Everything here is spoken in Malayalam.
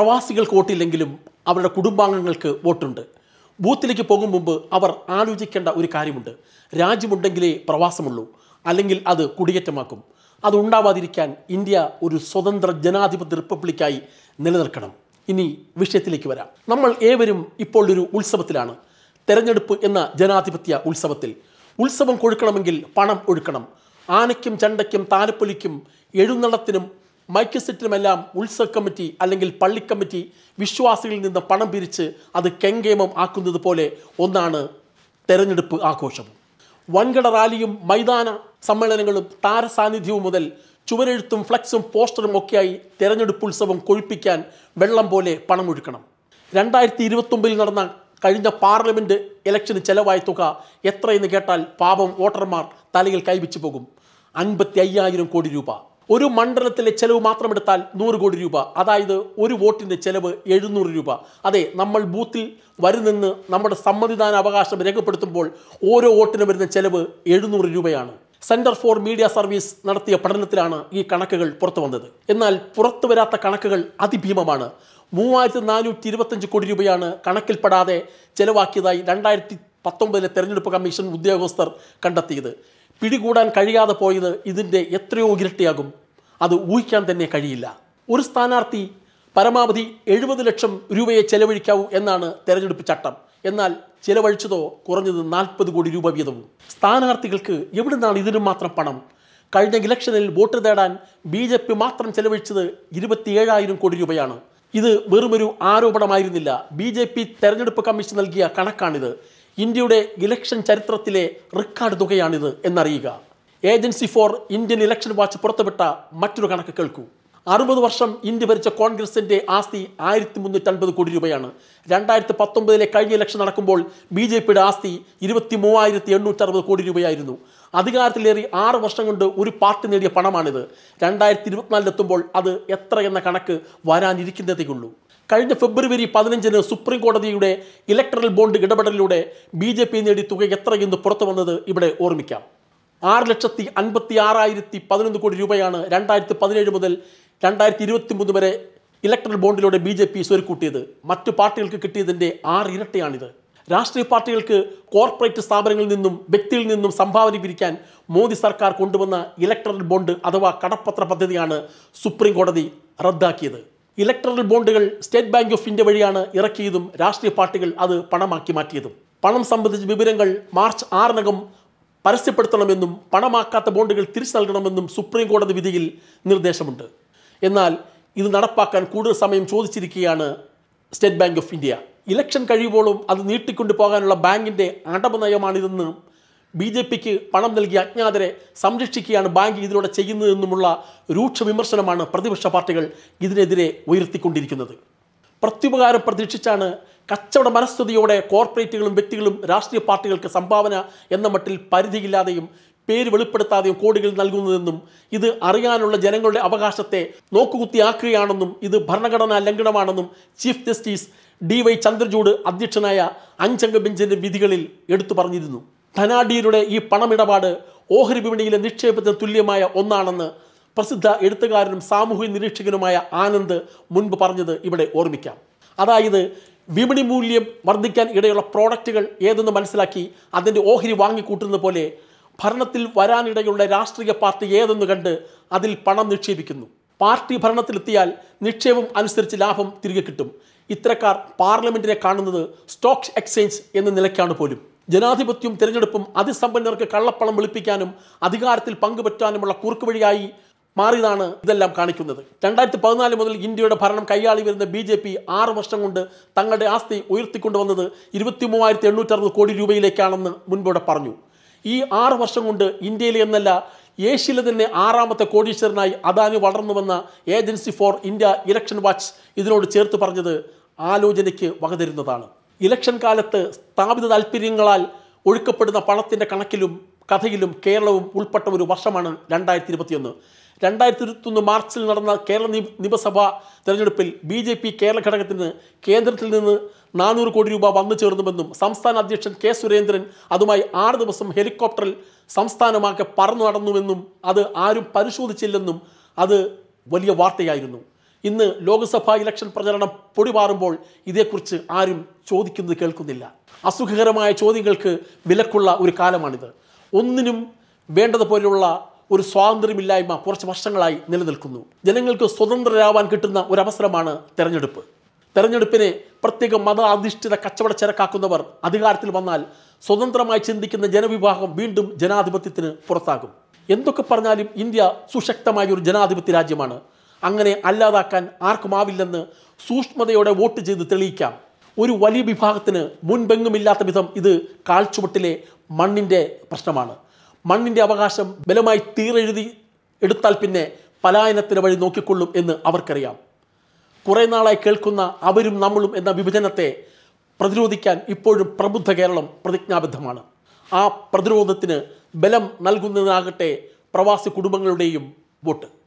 പ്രവാസികൾക്ക് വോട്ടില്ലെങ്കിലും അവരുടെ കുടുംബാംഗങ്ങൾക്ക് വോട്ടുണ്ട് ബൂത്തിലേക്ക് പോകും മുമ്പ് അവർ ആലോചിക്കേണ്ട ഒരു കാര്യമുണ്ട് രാജ്യമുണ്ടെങ്കിലേ പ്രവാസമുള്ളൂ അല്ലെങ്കിൽ അത് കുടിയേറ്റമാക്കും അതുണ്ടാവാതിരിക്കാൻ ഇന്ത്യ ഒരു സ്വതന്ത്ര ജനാധിപത്യ റിപ്പബ്ലിക്കായി നിലനിൽക്കണം ഇനി വിഷയത്തിലേക്ക് വരാം നമ്മൾ ഏവരും ഇപ്പോൾ ഒരു ഉത്സവത്തിലാണ് തെരഞ്ഞെടുപ്പ് എന്ന ജനാധിപത്യ ഉത്സവത്തിൽ ഉത്സവം കൊഴുക്കണമെങ്കിൽ പണം ഒഴുക്കണം ആനയ്ക്കും ചണ്ടയ്ക്കും താലപ്പൊലിക്കും എഴുന്നള്ളത്തിനും മൈക്ക് സെറ്റിനുമെല്ലാം ഉത്സവ കമ്മിറ്റി അല്ലെങ്കിൽ പള്ളി കമ്മിറ്റി വിശ്വാസികളിൽ നിന്ന് പണം പിരിച്ച് അത് കെങ്കേമം ആക്കുന്നത് പോലെ ഒന്നാണ് തെരഞ്ഞെടുപ്പ് ആഘോഷം വൻകിട റാലിയും മൈതാന സമ്മേളനങ്ങളും താരസാന്നിധ്യവും മുതൽ ചുവരെഴുത്തും ഫ്ലക്സും പോസ്റ്ററും ഒക്കെയായി തെരഞ്ഞെടുപ്പ് ഉത്സവം കൊഴുപ്പിക്കാൻ വെള്ളം പോലെ പണമൊഴുക്കണം രണ്ടായിരത്തി ഇരുപത്തൊമ്പതിൽ നടന്ന കഴിഞ്ഞ പാർലമെൻറ്റ് ഇലക്ഷന് ചെലവായ തുക എത്രയെന്ന് കേട്ടാൽ പാപം വോട്ടർമാർ തലയിൽ കൈവച്ചു പോകും അൻപത്തി അയ്യായിരം കോടി രൂപ ഒരു മണ്ഡലത്തിലെ ചെലവ് മാത്രമെടുത്താൽ നൂറ് കോടി രൂപ അതായത് ഒരു വോട്ടിൻ്റെ ചെലവ് എഴുന്നൂറ് രൂപ അതെ നമ്മൾ ബൂത്തിൽ വരുന്നെന്ന് നമ്മുടെ സമ്മതിദാന അവകാശം രേഖപ്പെടുത്തുമ്പോൾ ഓരോ വോട്ടിനും വരുന്ന ചെലവ് എഴുന്നൂറ് രൂപയാണ് സെന്റർ ഫോർ മീഡിയ സർവീസ് നടത്തിയ പഠനത്തിലാണ് ഈ കണക്കുകൾ പുറത്തു വന്നത് എന്നാൽ പുറത്തു വരാത്ത കണക്കുകൾ അതിഭീമമാണ് മൂവായിരത്തി നാനൂറ്റി ഇരുപത്തഞ്ച് കോടി രൂപയാണ് കണക്കിൽപ്പെടാതെ ചെലവാക്കിയതായി രണ്ടായിരത്തി പത്തൊമ്പതിലെ തെരഞ്ഞെടുപ്പ് കമ്മീഷൻ ഉദ്യോഗസ്ഥർ കണ്ടെത്തിയത് പിടികൂടാൻ കഴിയാതെ പോയത് ഇതിൻ്റെ എത്രയോ ഇരട്ടിയാകും അത് ഊഹിക്കാൻ തന്നെ കഴിയില്ല ഒരു സ്ഥാനാർത്ഥി പരമാവധി എഴുപത് ലക്ഷം രൂപയെ ചെലവഴിക്കാവൂ എന്നാണ് തെരഞ്ഞെടുപ്പ് ചട്ടം എന്നാൽ ചെലവഴിച്ചതോ കുറഞ്ഞത് നാൽപ്പത് കോടി രൂപ വീതവും സ്ഥാനാർത്ഥികൾക്ക് എവിടുന്നാണ് ഇതിനും മാത്രം പണം കഴിഞ്ഞ ഇലക്ഷനിൽ വോട്ട് നേടാൻ ബി ജെ പി മാത്രം ചെലവഴിച്ചത് ഇരുപത്തിയേഴായിരം കോടി രൂപയാണ് ഇത് വെറുമൊരു ആരോപണമായിരുന്നില്ല ബി ജെ പി തെരഞ്ഞെടുപ്പ് കമ്മീഷൻ നൽകിയ കണക്കാണിത് ഇന്ത്യയുടെ ഇലക്ഷൻ ചരിത്രത്തിലെ റെക്കോർഡ് തുകയാണിത് എന്നറിയുക agency for Indian election watch പുറത്തുവിട്ട മറ്റൊരു കണക്ക് കേൾക്കൂ അറുപത് വർഷം ഇന്ത്യ ഭരിച്ച കോൺഗ്രസിന്റെ ആസ്തി ആയിരത്തി മുന്നൂറ്റി അൻപത് കോടി രൂപയാണ് രണ്ടായിരത്തി പത്തൊമ്പതിലെ കഴിഞ്ഞ ഇലക്ഷൻ നടക്കുമ്പോൾ ബി ജെ പിയുടെ ആസ്തി ഇരുപത്തി മൂവായിരത്തി എണ്ണൂറ്റി അറുപത് കോടി രൂപയായിരുന്നു അധികാരത്തിലേറി ആറ് വർഷം കൊണ്ട് ഒരു പാർട്ടി നേടിയ പണമാണിത് രണ്ടായിരത്തി ഇരുപത്തിനാലിലെത്തുമ്പോൾ അത് എത്ര എന്ന കണക്ക് വരാനിരിക്കുന്നതേ ഉള്ളൂ കഴിഞ്ഞ ഫെബ്രുവരി പതിനഞ്ചിന് സുപ്രീം കോടതിയുടെ ഇലക്ട്രൽ ബോണ്ട് ഇടപെടലിലൂടെ ബി ജെ പി നേടിയ തുക എത്രയെന്ന് പുറത്തു വന്നത് ഇവിടെ ഓർമ്മിക്കാം ആറ് ലക്ഷത്തി അൻപത്തി ആറായിരത്തി പതിനൊന്ന് കോടി രൂപയാണ് രണ്ടായിരത്തി പതിനേഴ് മുതൽ രണ്ടായിരത്തി ഇരുപത്തി മൂന്ന് വരെ ഇലക്ട്രൽ ബോണ്ടിലൂടെ ബി ജെ പി സ്വരുക്കൂട്ടിയത് മറ്റു പാർട്ടികൾക്ക് കിട്ടിയതിൻ്റെ ആറ് ഇരട്ടിയാണിത് രാഷ്ട്രീയ പാർട്ടികൾക്ക് കോർപ്പറേറ്റ് സ്ഥാപനങ്ങളിൽ നിന്നും വ്യക്തിയിൽ നിന്നും സംഭാവന പിരിക്കാൻ മോദി സർക്കാർ കൊണ്ടുവന്ന ഇലക്ട്രൽ ബോണ്ട് അഥവാ കടപ്പത്ര പദ്ധതിയാണ് സുപ്രീം കോടതി റദ്ദാക്കിയത് ഇലക്ട്രൽ ബോണ്ടുകൾ സ്റ്റേറ്റ് ബാങ്ക് ഓഫ് ഇന്ത്യ വഴിയാണ് ഇറക്കിയതും രാഷ്ട്രീയ പാർട്ടികൾ അത് പണമാക്കി മാറ്റിയതും പണം സംബന്ധിച്ച വിവരങ്ങൾ മാർച്ച് ആറിനകം പരസ്യപ്പെടുത്തണമെന്നും പണമാക്കാത്ത ബോണ്ടുകൾ തിരിച്ചു നൽകണമെന്നും സുപ്രീം കോടതി വിധിയിൽ നിർദ്ദേശമുണ്ട് എന്നാൽ ഇത് നടപ്പാക്കാൻ കൂടുതൽ സമയം ചോദിച്ചിരിക്കുകയാണ് State Bank of India election കഴിയുമ്പോഴും അത് നീട്ടിക്കൊണ്ടു പോകാനുള്ള ബാങ്കിൻ്റെ അടവ് നയമാണിതെന്ന് ബി ജെ പിക്ക് പണം നൽകിയ അജ്ഞാതരെ സംരക്ഷിക്കുകയാണ് ബാങ്ക് ഇതിലൂടെ ചെയ്യുന്നതെന്നുമുള്ള രൂക്ഷ വിമർശനമാണ് പ്രതിപക്ഷ പാർട്ടികൾ ഇതിനെതിരെ ഉയർത്തിക്കൊണ്ടിരിക്കുന്നത് പ്രത്യുപകാരം പ്രതീക്ഷിച്ചാണ് കച്ചവട മനസ്ഥിതിയോടെ കോർപ്പറേറ്റുകളും വ്യക്തികളും രാഷ്ട്രീയ പാർട്ടികൾക്ക് സംഭാവന എന്ന മട്ടിൽ പരിധിയില്ലാതെയും പേര് വെളിപ്പെടുത്താതെയും കോടികൾ നൽകുന്നതെന്നും ഇത് അറിയാനുള്ള ജനങ്ങളുടെ അവകാശത്തെ നോക്കുകുത്തിയാക്കുകയാണെന്നും ഇത് ഭരണഘടനാ ലംഘനമാണെന്നും chief justice D Y Chandrachud അധ്യക്ഷനായ അഞ്ചംഗ ബെഞ്ചിന്റെ വിധികളിൽ എടുത്തു പറഞ്ഞിരുന്നു ധനാഢ്യരുടെ ഈ പണമിടപാട് ഓഹരി വിപണിയിലെ നിക്ഷേപത്തിന് തുല്യമായ ഒന്നാണെന്ന് പ്രസിദ്ധ എഴുത്തുകാരനും സാമൂഹിക നിരീക്ഷകനുമായ ആനന്ദ് മുൻപ് പറഞ്ഞത് ഇവിടെ ഓർമ്മിക്കാം അതായത് വിപണി മൂല്യം വർദ്ധിക്കാൻ ഇടയുള്ള പ്രോഡക്റ്റുകൾ ഏതെന്ന് മനസ്സിലാക്കി അതിൻ്റെ ഓഹരി വാങ്ങിക്കൂട്ടുന്നത് പോലെ ഭരണത്തിൽ വരാനിടയുള്ള രാഷ്ട്രീയ പാർട്ടി ഏതെന്ന് കണ്ട് അതിൽ പണം നിക്ഷേപിക്കുന്നു പാർട്ടി ഭരണത്തിലെത്തിയാൽ നിക്ഷേപം അനുസരിച്ച് ലാഭം തിരികെ കിട്ടും ഇത്തരക്കാർ പാർലമെന്റിനെ കാണുന്നത് സ്റ്റോക്ക് എക്സ്ചേഞ്ച് എന്ന നിലയ്ക്കാണ് പോലും ജനാധിപത്യവും തിരഞ്ഞെടുപ്പും അതിസമ്പന്നർക്ക് കള്ളപ്പണം വെളുപ്പിക്കാനും അധികാരത്തിൽ പങ്കുപറ്റാനുമുള്ള കുറുക്കുവഴിയായി മാറിയതാണ് ഇതെല്ലാം കാണിക്കുന്നത് രണ്ടായിരത്തി പതിനാല് മുതൽ ഇന്ത്യയുടെ ഭരണം കൈയാളി വരുന്ന ബി ജെ പി ആറ് വർഷം കൊണ്ട് തങ്ങളുടെ ആസ്തി ഉയർത്തിക്കൊണ്ടുവന്നത് ഇരുപത്തി മൂവായിരത്തി എണ്ണൂറ്റി അറുപത് കോടി രൂപയിലേക്കാണെന്ന് മുൻപിവിടെ പറഞ്ഞു ഈ ആറ് വർഷം കൊണ്ട് ഇന്ത്യയിലെ എന്നല്ല ഏഷ്യയിലെ തന്നെ ആറാമത്തെ കോടീശ്വരനായി അദാനി വളർന്നുവന്ന agency for India election watch ഇതിനോട് ചേർത്ത് പറഞ്ഞത് ആലോചനയ്ക്ക് വകതരുന്നതാണ് ഇലക്ഷൻ കാലത്ത് സ്ഥാപിത താല്പര്യങ്ങളാൽ ഒഴുക്കപ്പെടുന്ന പണത്തിൻ്റെ കണക്കിലും കഥയിലും കേരളവും ഉൾപ്പെട്ട ഒരു വർഷമാണ് രണ്ടായിരത്തി ഇരുപത്തിയൊന്ന് രണ്ടായിരത്തി ഇരുപത്തൊന്ന് മാർച്ചിൽ നടന്ന കേരള നിയ- നിയമസഭാ തെരഞ്ഞെടുപ്പിൽ ബി ജെ പി കേരള ഘടകത്തിന് കേന്ദ്രത്തിൽ നിന്ന് നാനൂറ് കോടി രൂപ വന്നു ചേർന്നുവെന്നും സംസ്ഥാന അധ്യക്ഷൻ കെ സുരേന്ദ്രൻ അതുമായി ആറ് ദിവസം ഹെലികോപ്റ്ററിൽ സംസ്ഥാനമാകെ പറന്നു നടന്നുവെന്നും അത് ആരും പരിശോധിച്ചില്ലെന്നും അത് വലിയ വാർത്തയായിരുന്നു ഇന്ന് ലോക്സഭാ ഇലക്ഷൻ പ്രചരണം പൊടിപാറുമ്പോൾ ഇതേക്കുറിച്ച് ആരും ചോദിക്കുന്നത് കേൾക്കുന്നില്ല അസുഖകരമായ ചോദ്യങ്ങൾക്ക് വിലക്കുള്ള ഒരു കാലമാണിത് ഒന്നിനും വേണ്ടതുപോലെയുള്ള ഒരു സ്വാതന്ത്ര്യമില്ലായ്മ കുറച്ച് വർഷങ്ങളായി നിലനിൽക്കുന്നു ജനങ്ങൾക്ക് സ്വതന്ത്രരാവാൻ കിട്ടുന്ന ഒരവസരമാണ് തെരഞ്ഞെടുപ്പ് തെരഞ്ഞെടുപ്പിനെ പ്രത്യേക മത അധിഷ്ഠിത കച്ചവട ചരക്കാക്കുന്നവർ അധികാരത്തിൽ വന്നാൽ സ്വതന്ത്രമായി ചിന്തിക്കുന്ന ജനവിഭാഗം വീണ്ടും ജനാധിപത്യത്തിന് പുറത്താകും എന്തൊക്കെ പറഞ്ഞാലും ഇന്ത്യ സുശക്തമായ ഒരു ജനാധിപത്യ രാജ്യമാണ് അങ്ങനെ അല്ലാതാക്കാൻ ആർക്കുമാവില്ലെന്ന് സൂക്ഷ്മതയോടെ വോട്ട് ചെയ്ത് തെളിയിക്കാം ഒരു വലിയ വിഭാഗത്തിന് മുൻപെങ്ങുമില്ലാത്ത വിധം ഇത് കാൽച്ചുവട്ടിലെ മണ്ണിൻ്റെ പ്രശ്നമാണ് മണ്ണിൻ്റെ അവകാശം ബലമായി തീരെഴുതി എടുത്താൽ പിന്നെ പലായനത്തിന് വഴി നോക്കിക്കൊള്ളും എന്ന് അവർക്കറിയാം കുറേ നാളായി കേൾക്കുന്ന അവരും നമ്മളും എന്ന വിഭജനത്തെ പ്രതിരോധിക്കാൻ ഇപ്പോഴും പ്രബുദ്ധ കേരളം പ്രതിജ്ഞാബദ്ധമാണ് ആ പ്രതിരോധത്തിന് ബലം നൽകുന്നതിനാകട്ടെ പ്രവാസി കുടുംബങ്ങളുടെയും വോട്ട്